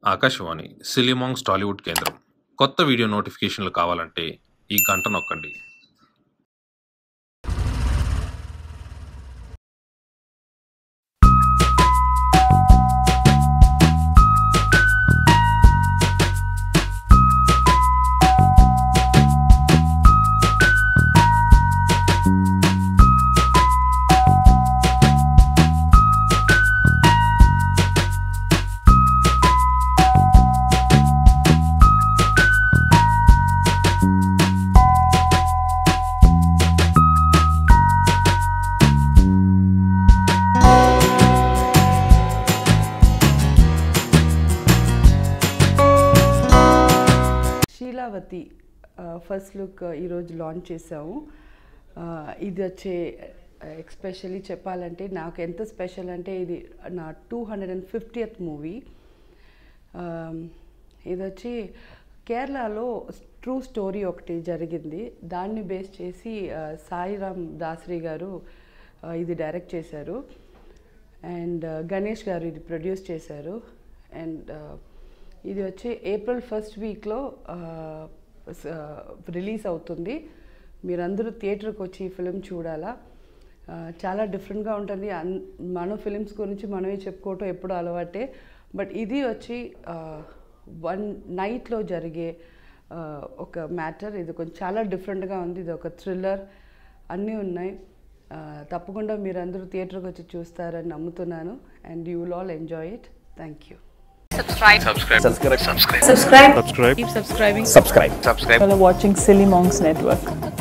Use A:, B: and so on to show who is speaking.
A: ఆకాశవాణి సిలిమాంగ్స్ టాలీవుడ్ కేంద్రం కొత్త వీడియో నోటిఫికేషన్లు కావాలంటే ఈ గంట నొక్కండి
B: శీలావతి ఫస్ట్ లుక్ ఈరోజు లాంచ్ చేసాము ఆ, ఇది వచ్చే ఎక్స్పెషల్లీ చెప్పాలంటే నాకు ఎంత స్పెషల్ అంటే ఇది నా two hundred and fiftieth movie ఇది వచ్చి కేరళలో ట్రూ స్టోరీ ఒకటి జరిగింది దాన్ని బేస్ చేసి ఆ, సాయిరామ్ దాసరి గారు ఆ, ఇది డైరెక్ట్ చేశారు అండ్ గణేష్ గారు ఇది ప్రొడ్యూస్ చేశారు అండ్ ఇది వచ్చి ఏప్రిల్ ఫస్ట్ వీక్లో రిలీజ్ అవుతుంది మీరందరూ థియేటర్కి వచ్చి ఈ ఫిలిం చూడాలా ఆ, చాలా డిఫరెంట్గా ఉంటుంది అన్ మన ఫిలిమ్స్ గురించి మనమే చెప్పుకోవటం ఎప్పుడు అలవాటే బట్ ఇది వచ్చి వన్ నైట్లో జరిగే ఆ, ఒక మ్యాటర్ ఇది కొంచెం చాలా డిఫరెంట్గా ఉంది ఇది ఒక థ్రిల్లర్ అన్నీ ఉన్నాయి ఆ, తప్పకుండా మీరందరూ థియేటర్కి వచ్చి చూస్తారని నమ్ముతున్నాను and you will all enjoy it thank you
C: subscribe
D: subscribe
C: keep subscribing
D: subscribe
E: You're watching Silly Monks Network.